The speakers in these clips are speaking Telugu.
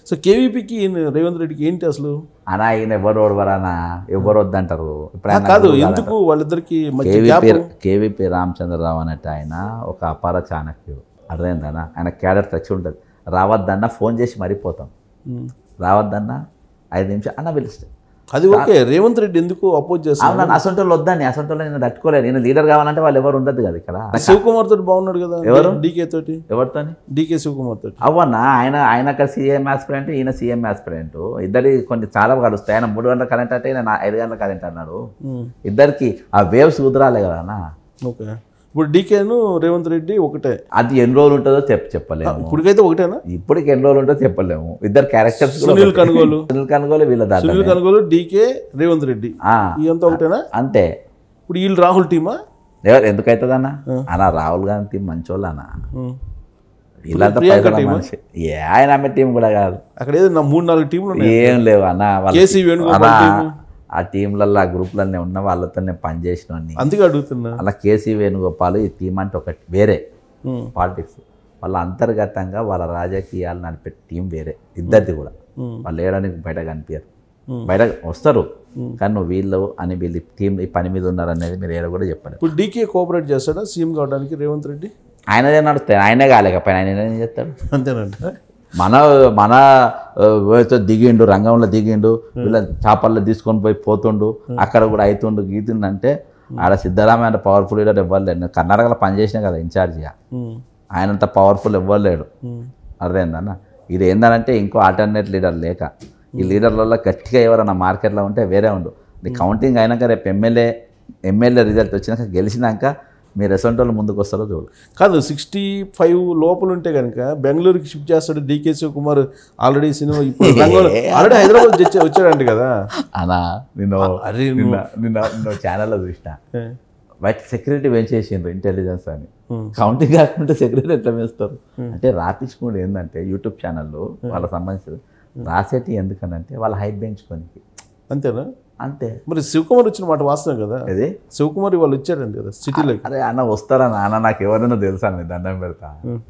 సో కేవీపీకి రేవంత్ రెడ్డికి ఏంటి అసలు అనా ఆయన ఎవరు ఓడవరానా ఎవరు వద్దంటారు ఇప్పుడు ఆ, ఆయన కాదు గురువు ఎందుకు వాళ్ళిద్దరికి మధ్య గ్యాప్ కేవీపీ కేవీపీ రామచంద్రరావు అనేట ఆయన ఒక అపార చాణక్యుడు అర్థమైందనా ఆయన క్యాడర్ టచ్ ఉంటుంది రావద్దన్నా ఫోన్ చేసి మరిపోతాం రావద్దన్నా ఐదు నిమిషాలు అన్న పిలిస్తే అది ఓకే రేవంత్ రెడ్డి ఎందుకు అపోజ్ చేస్తారు అవునా అసంటోళ్ళు వద్దని అసంటోళ్ళు నేను తట్టుకోలేదు నేను లీడర్ కావాలంటే వాళ్ళు ఎవరు ఉండదు కదా ఇక్కడ శివకుమార్ తోటి బాగున్నాడు కదా ఎవరు? డీకే తోటి ఎవరితోని డీకే శివకుమార్ తోటి అవ్వన్నా ఆయన ఆయన అక్కడ సీఎం ఆస్పిరెంట్ ఈయన సీఎం ఆస్పిరెంట్ ఇద్దరి కొన్ని చాలా కలుస్తాయి ఆయన మూడు గంటల కరెంట్ అంటే ఈయన నా- ఐదు గంటల కరెంట్ అన్నాడు ఉమ్, ఇద్దరికి ఆ వేవ్స్ కుదరాలే కదా అన్న ఓకే ఇప్పుడు డీకేను రేవంత్ రెడ్డి ఒకటే అది ఎన్ని రోజులు ఉంటుందో చెప్ చెప్పలేము ఇప్పటికైతే ఒకటేనా ఇప్పటికి ఎన్ని రోజులు ఉంటుందో చెప్పలేము ఇద్దరు క్యారెక్టర్స్ సునీల్ కనుగోలు సునీల్ కనుగోలు వీళ్ళ దాంట్లో సునీల్ కనుగోలు డీకే రేవంత్ రెడ్డి ఆ, ఇదంతా ఒకటేనా అంతే ఇప్పుడు వీళ్ళు రాహుల్ టీమా ఎవరు ఎందుకైతుంది అన్న అన్న రాహుల్ గాంధీ మంచోళ్ళు అన్న ఉమ్. వీళ్ళంతా ప్రియాంక పైసల టీమా? మనిషి ఏ ఆయన ఆమె టీం కూడా కాదు అక్కడ ఏదో నా మూడు నాలుగు టీంలు ఉన్నాయి ఏం లేవు అన్న వాళ్ళ కేసీ వేణుగోపాల్ అన్న, టీము. ఆ టీంలలో ఆ గ్రూప్లన్నీ ఉన్న వాళ్ళతో నేను పనిచేసిన అందుకే అడుగుతున్నా అలా కేసీ వేణుగోపాల్ ఈ టీం అంటే ఒకటి వేరే ఉమ్, పాలిటిక్స్ వాళ్ళ అంతర్గతంగా వాళ్ళ రాజకీయాలు నడిపే టీం వేరే ఇద్దరిది కూడా ఉమ్, వాళ్ళు వేయడానికి బయట కనిపించారు Hmm. బయట వస్తారు కానీ నువ్వు వీళ్ళు అని వీళ్ళు టీం ఈ పని మీద ఉన్నారు అనేది మీరు ఏడ కూడా చెప్పారు ఇప్పుడు డీకే కోఆపరేట్ చేస్తాడా సీఎం కావడానికి రేవంత్ రెడ్డి ఆయనదే నడుస్తాయి ఆయనే కాలేకపోయినా ఆయన ఏం చేస్తాడు అంతేనంట మన మన ఆ, వేతో దిగిండు రంగంలో దిగిండు వీళ్ళ చేపల్లో తీసుకొని పోయి పోతుండు అక్కడ కూడా అవుతుండు గీతుండంటే ఆడ సిద్ధరామయ్య పవర్ఫుల్ లీడర్ ఇవ్వలేడు నేను కర్ణాటకలో పనిచేసిన కదా ఇన్ఛార్జిగా ఉమ్, ఆయనంత పవర్ఫుల్ ఇవ్వలేడు ఉమ్, అర్థమైందన్న ఇది ఏందనంటే ఇంకో ఆల్టర్నేట్ లీడర్ లేక ఈ లీడర్లలో గట్టిగా ఎవరైనా మార్కెట్లో ఉంటే వేరే ఉండు నీ కౌంటింగ్ అయినాక రేపు ఎమ్మెల్యే ఎమ్మెల్యే రిజల్ట్ వచ్చినాక గెలిచినాక మీరు ఎసొంటి వాళ్ళు ముందుకు వస్తారో చూడు కాదు సిక్స్టీ ఫైవ్ లోపల ఉంటే కనుక బెంగళూరుకి షిఫ్ట్ చేస్తాడు డీకే శివకుమార్ ఆల్రెడీ సినిమా ఇప్పుడు రంగంలో ఆల్రెడీ హైదరాబాద్ వచ్చి- వచ్చాడంట కదా అనా నిన్ను అరే నిన్న నిన్న నిన్న ఛానల్లో చూసిన ఏ, వాటి సెక్యూరిటీ పెంచేసిండ్రు ఇంటెలిజెన్స్ అని Hmm. కౌంటింగ్ కాకుండా సెక్యూరిటీ ఎట్లా పెంచుతారు అంటే రాపించుకోండి ఏంటంటే యూట్యూబ్ ఛానల్లో వాళ్ళకి సంబంధించి రాసేటి ఎందుకనంటే వాళ్ళ హైప్ పెంచుకోనికి అంతేనా అంతే మరి శివకుమార్ వచ్చిన మాట వాస్తవం కదా ఇది శివకుమార్ వాళ్ళు వచ్చారండి కదా సిటీలోకి అరే అన్న వస్తారా నాన్న నాకు ఎవరైనా తెలుసా అని దండం పెడతా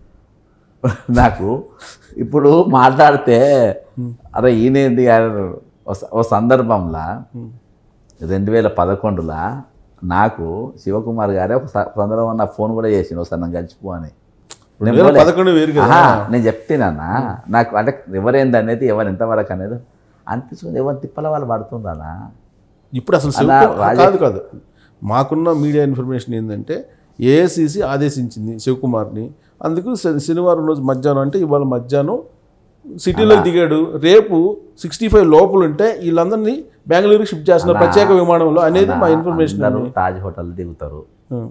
నాకు ఇప్పుడు మాట్లాడితే అరే ఈయనేంది అని ఓ- ఓ సందర్భంలో రెండు వేల పదకొండులో నాకు శివకుమార్ గారే ఒక స- సందర్భం నా ఫోన్ కూడా చేసిండు ఒకసారి నన్ను కలిసిపో అని నేను వేల పోలే. పదకొండు వేరు కదా ఆహా, నేను చెప్తున్నానా నాకు అంటే ఎవరేంది అనేది ఎవరు ఎంతవరకు అనేది అనిపిస్తుంది ఎవరు తిప్పల వాళ్ళు పడుతుందనా ఇప్పుడు అసలు శివకుమార్ కాదు కాదు మాకున్న మీడియా ఇన్ఫర్మేషన్ ఏంటంటే ఏఐసిసి ఆదేశించింది శివకుమార్ని అందుకు శ- శనివారం రోజు మధ్యాహ్నం అంటే ఇవాళ మధ్యాహ్నం సిటీలో దిగాడు రేపు సిక్స్టీ ఫైవ్ లోపల ఉంటే వీళ్ళందరినీ బెంగళూరుకి షిఫ్ట్ చేస్తున్నారు ప్రత్యేక విమానంలో అనేది మా ఇన్ఫర్మేషన్ అందరూ తాజ్ హోటల్ దిగుతారు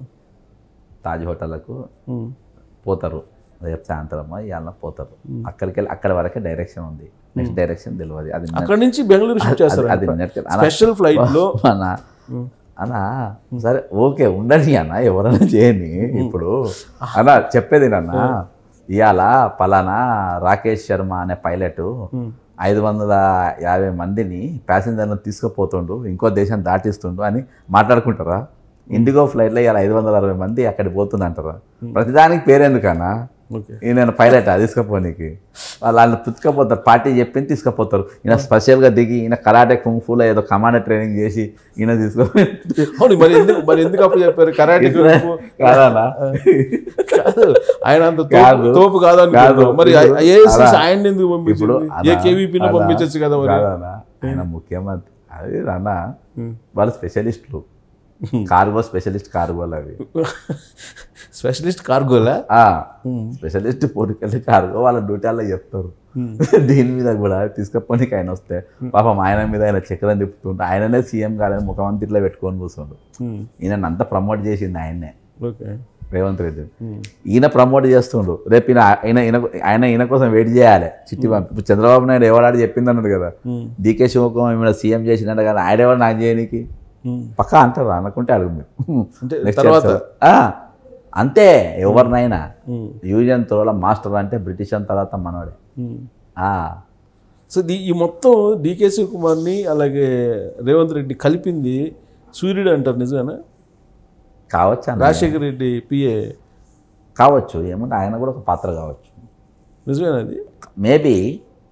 తాజ్ హోటల్కు పోతారు రేపు సాయంత్రం ఇవాళ పోతారు అక్కడికి వెళ్ళి అక్కడ వరకే డైరెక్షన్ ఉంది నెక్స్ట్ డైరెక్షన్ తెలియదు అది అక్కడ నుంచి బెంగళూరు షిఫ్ట్ చేస్తారు అది net- అలా- స్పెషల్ ఫ్లైట్ లో అన్న అన్న సరే ఓకే ఉండని అన్న ఎవరైనా చేయని ఇప్పుడు అన్న చెప్పేది అన్న ఇవాళ పలానా రాకేష్ శర్మ అనే పైలట్ ఐదు వందల యాభై మందిని ప్యాసింజర్లను తీసుకుపోతుండు ఇంకో దేశం దాటిస్తుండు అని మాట్లాడుకుంటారా ఇండిగో ఫ్లైట్లో ఇవాళ ఐదు వందల అరవై మంది అక్కడికి పోతుందంటారా ప్రతిదానికి పేరెందుకన్నా ఓకే ఈయన పైలట్ తీసుకుపోనీకి వాళ్ళు వాళ్ళు పుచ్చుకపోతారు పార్టీ చెప్పింది తీసుకుపోతారు ఈయన స్పెషల్గా దిగి ఈయన కరాటే కుంఫూలో ఏదో కమాండర్ ట్రైనింగ్ చేసి ఈయన తీసుకొని అవును మరి ఎందుకు మరి ఎందుకు అప్పు చెప్పారు కరాటే కాదన్నా కాదు ఆయన అంత తోపు- కాదు. తోపు కాదు కాదు. అనుకుంటున్నాం. మరి ఇప్పుడు ఏఎస్ఎస్ అలా. ఆయన ఎందుకు ఇప్పుడు పంపించింది ఏ కేవీపీని పంపించచ్చు కదా మరి కాదన్నా ఆయన ముఖ్యమంత్రి అది అన్న వాళ్ళు స్పెషలిస్టులు కార్గో స్పెషలిస్ట్ కార్గోలు అవి స్పెషలిస్ట్ కార్గోలా ఆ, స్పెషలిస్ట్ పోటీకెళ్ళి కార్గో వాళ్ళ డ్యూటీల్లో చెప్తారు దీని మీద కూడా తీసుకపోనికి ఆయన వస్తే పాపం ఆయన మీద ఆయన చక్రం తిప్పుతుంటే ఆయననే సీఎం కాదని ముఖ్యమంత్రిలో పెట్టుకొని కూర్చుండు ఈయన అంతా ప్రమోట్ చేసింది ఆయన్నే ఓకే రేవంత్ రెడ్డి ఈయన ప్రమోట్ చేస్తుండు రేపు ఈయన ఆయన ఈయన ఆయన ఈయన కోసం వెయిట్ చేయాలి చిట్టి పంపి ఇప్పుడు చంద్రబాబు నాయుడు ఎవడాడు చెప్పింది అన్నాడు కదా డీకే శివకుమార్ ఈమె సీఎం చేసినట్టు కదా ఆడేవాడు నాకు చేయనీకి పక్కా అంటారు అనుకుంటే అడుగు మీరు అంటే Next తర్వాత episode. ఆ, అంతే ఎవరినైనా యూజన్ తోల మాస్టర్ అంటే బ్రిటిష్ అని తర్వాత మనవాడే ఆ, సో దీ- ఈ మొత్తం డీకే శివకుమార్ని అలాగే రేవంత్ రెడ్డి కలిపింది సూర్యుడు అంటారు నిజమేనా కావచ్చు అన్న రాజశేఖర్ రెడ్డి పిఏ కావచ్చు ఏమంటే ఆయన కూడా ఒక పాత్ర కావచ్చు నిజమేనా అది మేబీ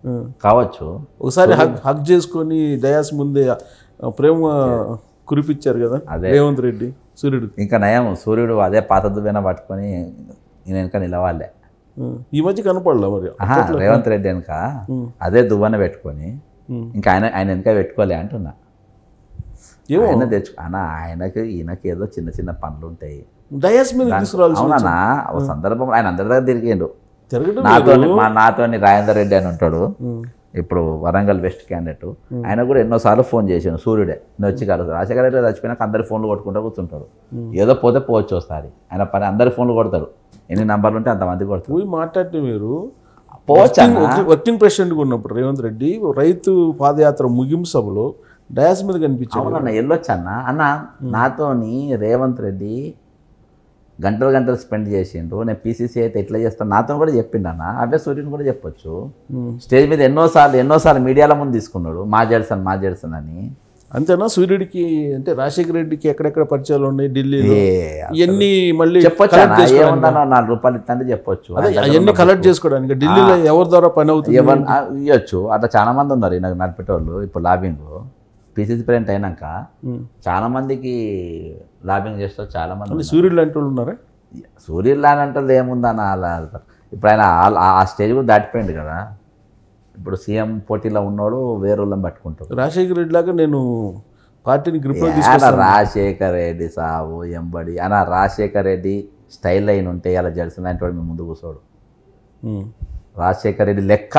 కావచ్చు ఒకసారి హక్ హక్ చేసుకొని డయాస్ ముందే ఆ ప్రేమ కురిపించారు కదా రేవంత్ రెడ్డి సూర్యుడు ఇంకా నయం సూర్యుడు అదే పాత దువ్వెన పట్టుకొని ఈయన వెనక నిలవాలే ఈ మధ్య కనపడలే మరి ఆహా, రేవంత్ రెడ్డి వెనక అదే దువ్వెన పెట్టుకొని ఇంకా ఆయన ఆయన వెనక పెట్టుకోలే అంటున్నా ఏమో ఆయన తెచ్చు అన్న ఆయనకి ఈయనకి ఏదో చిన్న చిన్న పనులు ఉంటాయి డయాస్ మీద తీసుకురావాల్సి అవునా ఒక సందర్భంలో ఆయన అందరి దగ్గర తిరిగిండు తిరగడం నాతో మా నాతోని రాజేందర్ రెడ్డి అని ఉంటాడు ఇప్పుడు వరంగల్ వెస్ట్ క్యాండిడేట్ ఆయన కూడా ఎన్నోసార్లు ఫోన్ చేసాను సూర్యుడే నేను వచ్చి కలుసు రాజశేఖర రెడ్డి చచ్చిపోయినాక అందరి ఫోన్లు కొట్టుకుంటూ కూర్చుంటాడు ఏదో పోతే పోవచ్చు ఒకసారి ఆయన పని అందరి ఫోన్లు కొడతాడు ఎన్ని నంబర్లు ఉంటే అంతమంది కొడతాడు పోయి మాట్లాడితే మీరు పోవచ్చు అన్న. వర్కింగ్- వర్కింగ్ ప్రెసిడెంట్గా ఉన్నప్పుడు రేవంత్ రెడ్డి రైతు పాదయాత్ర ముగింపు సభలో డయాస్ మీద కనిపించాడు అవునన్న వెళ్ళొచ్చు అన్న అన్న నాతోని రేవంత్ రెడ్డి గంటలు గంటలు స్పెండ్ చేసిండు నేను పీసీసీ అయితే ఎట్లా చేస్తాను నాతో కూడా చెప్పిండు అన్న అవే సూర్యుని కూడా చెప్పొచ్చు స్టేజ్ మీద ఎన్నోసార్లు ఎన్నోసార్లు మీడియాల ముందు తీసుకున్నాడు మా జెడ్సన్ మా జెడ్సన్ అని అంతేనా సూర్యుడికి అంటే రాజశేఖర రెడ్డికి ఎక్కడెక్కడ పరిచయాలు ఉన్నాయి ఢిల్లీలో ఏ, ఇవన్నీ మళ్ళీ చెప్పొచ్చు collect అన్న చేసుకోవడానికి- ఏముందనో నాలుగు రూపాయలు ఇస్తాంటే చెప్పొచ్చు అదే అవన్నీ కలెక్ట్ చేసుకోవడానికి ఢిల్లీలో ఎవరి ద్వారా పని అవుతుంది ఎవరు ఇవ్వచ్చు అట్లా చాలా మంది ఉన్నారు నాకు నడిపేటోళ్ళు ఇప్పుడు లాబింగ్ పీసీసీ ప్రెసిడెంట్ అయినాక ఉమ్. చాలా మందికి లాబింగ్ చేస్తారు చాలా మంది ఉన్నారు. సూర్యుడు లాంటి వాళ్ళు ఉన్నారా సూర్యులాని అంటే ఏముందన్న అలా ఇప్పుడు ఆయన ఆ- ఆ స్టేజ్ కూడా దాటిపోయింది కదా ఇప్పుడు సీఎం పోటీలో ఉన్నోడు వేరే వాళ్ళని పట్టుకుంటాడు రాజశేఖర రెడ్డి లాగా నేను పార్టీని గ్రిప్ లో ఆయన రాజశేఖర్ రెడ్డి సావు ఎంబడి అన్న రాజశేఖర్ రెడ్డి స్టైల్ అయిన ఉంటే ఇలా జడ్సన్ లాంటి వాడు మీ ముందు కూర్చోడు ఉమ్. రాజశేఖర్ రెడ్డి లెక్క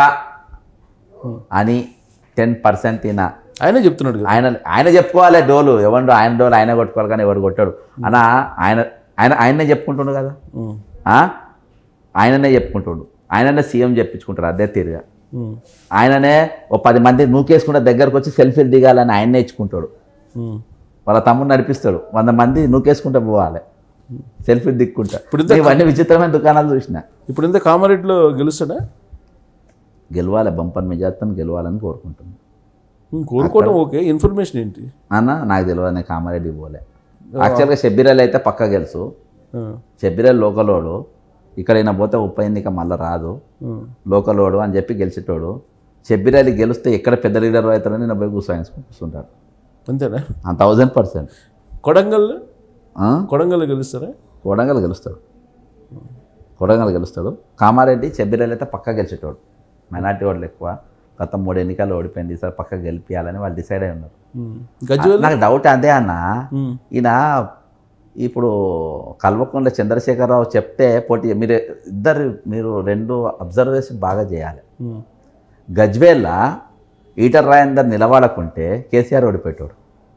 అని టెన్ పర్సెంట్ ఈయన ఆయనే చెప్తున్నాడు కదా ఆయన ఆయన చెప్పుకోవాలి డోలు ఎవరు ఆయన డోలు ఆయన కొట్టుకోవాలి కానీ ఎవరు కొట్టాడు అన్న ఆయన ఆయన ఆయననే చెప్పుకుంటుండు కదా ఉమ్. ఆ? ఆయననే చెప్పుకుంటుండు ఆయననే సీఎం చెప్పించుకుంటారు అదే తీరుగా ఉమ్. ఆయననే ఓ పది మంది నూకేసుకుంటే దగ్గరకు వచ్చి సెల్ఫీలు దిగాలని ఆయన్నే ఇచ్చుకుంటాడు ఉమ్. వాళ్ళ తమ్ముడు నడిపిస్తాడు వంద మంది నూకేసుకుంటే పోవాలి సెల్ఫీ దిక్కుంటా ఇప్పుడు ఇవన్నీ విచిత్రమైన దుకాణాలు చూసిన ఇప్పుడు ఇంత కామారెడ్డిలో గెలుస్తాడా గెలవాలి బంపర్ మెజార్టీని గెలవాలని కోరుకుంటున్నాను ఉమ్, కోరుకోవడం ఓకే ఇన్ఫర్మేషన్ ఏంటి అన్న నాకు తెలియదు నేను కామారెడ్డి పోలే యాక్చువల్గా షబ్బీరాలు అయితే పక్క గెలుసు ఆ. షబ్బీరాలు లోకలోడు ఇక్కడ ఈయన పోతే ఉప ఎన్నిక మళ్ళీ రాదు ఉమ్. లోకలోడు అని చెప్పి గెలిచేటోడు షబ్బీరాలి గెలిస్తే ఎక్కడ పెద్ద లీడర్ అవుతారని నేను పోయి కూర్చొని కూర్చుంటాడు అంతేనా థౌజండ్ పర్సెంట్ కొడంగల్ కొడంగల్ గెలుస్తారా కొడంగల్ గెలుస్తాడు కొడంగల్ గెలుస్తాడు కామారెడ్డి చెబ్బిరాలు అయితే పక్క గెలిచేటోడు మైనార్టీ వాళ్ళు ఎక్కువ గత మూడు ఎన్నికల్లో ఓడిపోయింది ఈసారి పక్క గెలిపియాలని వాళ్ళు డిసైడ్ అయి ఉన్నారు ఉమ్. గజ్వేల్ నాకు డౌట్ అదే అన్న ఉమ్. ఈయన ఇప్పుడు కల్వకుంట్ల చంద్రశేఖరరావు చెప్తే పోటీ మీరు ఇద్దరు మీరు రెండు అబ్జర్వేషన్ బాగా చేయాలి ఉమ్. గజ్వేల్ల ఈటర్ రాయందర్ నిలబడకుంటే కేసీఆర్ ఓడిపోయాడు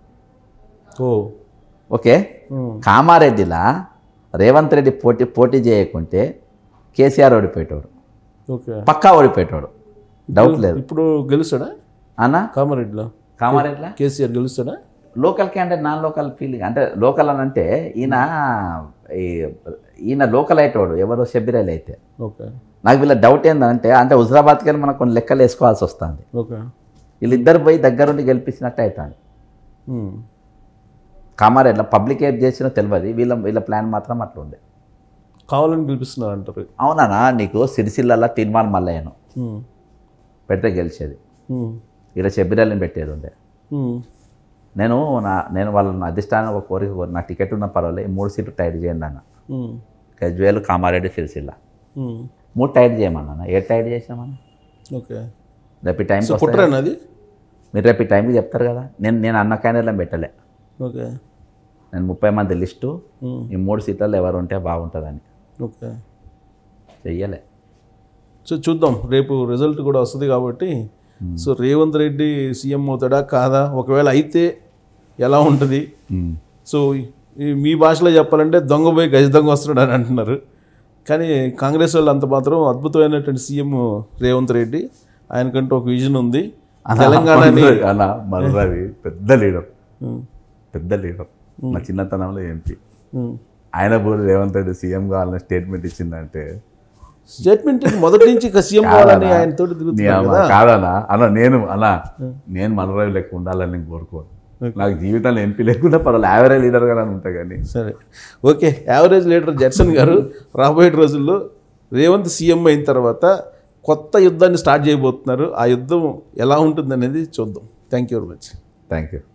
ఓ ఓకే ఉమ్. కామారెడ్డిలా రేవంత్ రెడ్డి పోటీ పోటీ చేయకుంటే కేసీఆర్ ఓడిపోయేటోడు ఓకే పక్కా ఓడిపోయేటోడు డౌట్ లేదు ఇప్పుడు గెలుస్తాడా అన్న కామారెడ్డిలో కామారెడ్డిలా కేసీఆర్ గెలుస్తాడా local candidate non local feeling అంటే లోకల్ అని అంటే ఈయన ఈ ఈయన లోకల్ అయ్యేటోడు ఎవరో షబ్బిరాలు అయితే ఓకే నాకు వీళ్ళ డౌట్ ఏంటంటే అంటే హుజరాబాద్కి వెళ్ళి మనకు కొన్ని లెక్కలు వేసుకోవాల్సి వస్తుంది ఓకే వీళ్ళిద్దరు పోయి దగ్గరుండి గెలిపించినట్టు అవుతుంది ఉమ్. కామారెడ్డిలో పబ్లిక్ ఏం చేసినో తెలియదు వీళ్ళ వీళ్ళ ప్లాన్ మాత్రం అట్లా ఉండే కావాలని గెలిపిస్తున్నారు అంటారు అవునా నీకు సిరిసిల్ల తీర్మానం మల్లయ్యను ఉమ్. పెడితే గెలిచేది ఉమ్. ఇలా చెబ్బిరాలని పెట్టేది ఉండే ఉమ్. నేను నా నేను వాళ్ళని అధిష్టానం ఒక కోరిక కోరి నా టికెట్ ఉన్న పర్వాలేదు ఈ మూడు సీట్లు టైట్ చేయండి అన్న ఉమ్. గజ్వేలు కామారెడ్డి సిరిసిల్ల ఉమ్. మూడు టైట్ చేయమన్నా ఏ టైట్ చేసామన్నా ఓకే రేపు ఈ టైంకి సో వస్తాయి కుట్రేనా అది మీరు రేపు ఈ టైంకి చెప్తారు కదా నేను నేను అన్న క్యాండిడేట్లను పెట్టలే ఓకే నేను ముప్పై మంది లిస్టు ఉమ్. ఈ మూడు సీట్లలో ఎవరు ఉంటే బాగుంటుందని ఓకే చెయ్యలే సో చూద్దాం రేపు రిజల్ట్ కూడా వస్తుంది కాబట్టి సో రేవంత్ రెడ్డి సీఎం అవుతాడా కాదా ఒకవేళ అయితే ఎలా ఉంటుంది సో ఈ- మీ భాషలో చెప్పాలంటే దొంగ పోయి గజ దొంగ వస్తున్నాడు అని అంటున్నారు కానీ కాంగ్రెస్ వాళ్ళు అంత మాత్రం అద్భుతమైనటువంటి సీఎం రేవంత్ రెడ్డి ఆయనకంటూ ఒక విజన్ ఉంది తెలంగాణని అన్న మర్రవి పెద్ద లీడర్ ఉమ్, పెద్ద లీడర్ నా చిన్నతనంలో ఎంపీ ఉమ్. ఆయన పోయి రేవంత్ రెడ్డి సీఎం కావాలని స్టేట్మెంట్ ఇచ్చిందంటే స్టేట్మెంట్ మొదటి నుంచి ఇక సీఎం కావాలని ఆయనతో నీ తిరుగుతున్నారు అమ్మ కదా కాదన్నా అన్న నేను అన్న నేను మనరావి లెక్క ఉండాలని నేను కోరుకోను నాకు జీవితంలో ఎంపీ లేకుండా పర్వాలేదు యావరేజ్ లీడర్గా నేను ఉంటా కానీ సరే ఓకే యావరేజ్ లీడర్ జడ్సన్ గారు రాబోయే రోజుల్లో రేవంత్ సీఎం అయిన తర్వాత కొత్త యుద్ధాన్ని స్టార్ట్ చేయబోతున్నారు ఆ యుద్ధం ఎలా ఉంటుందనేది చూద్దాం thank you very much thank you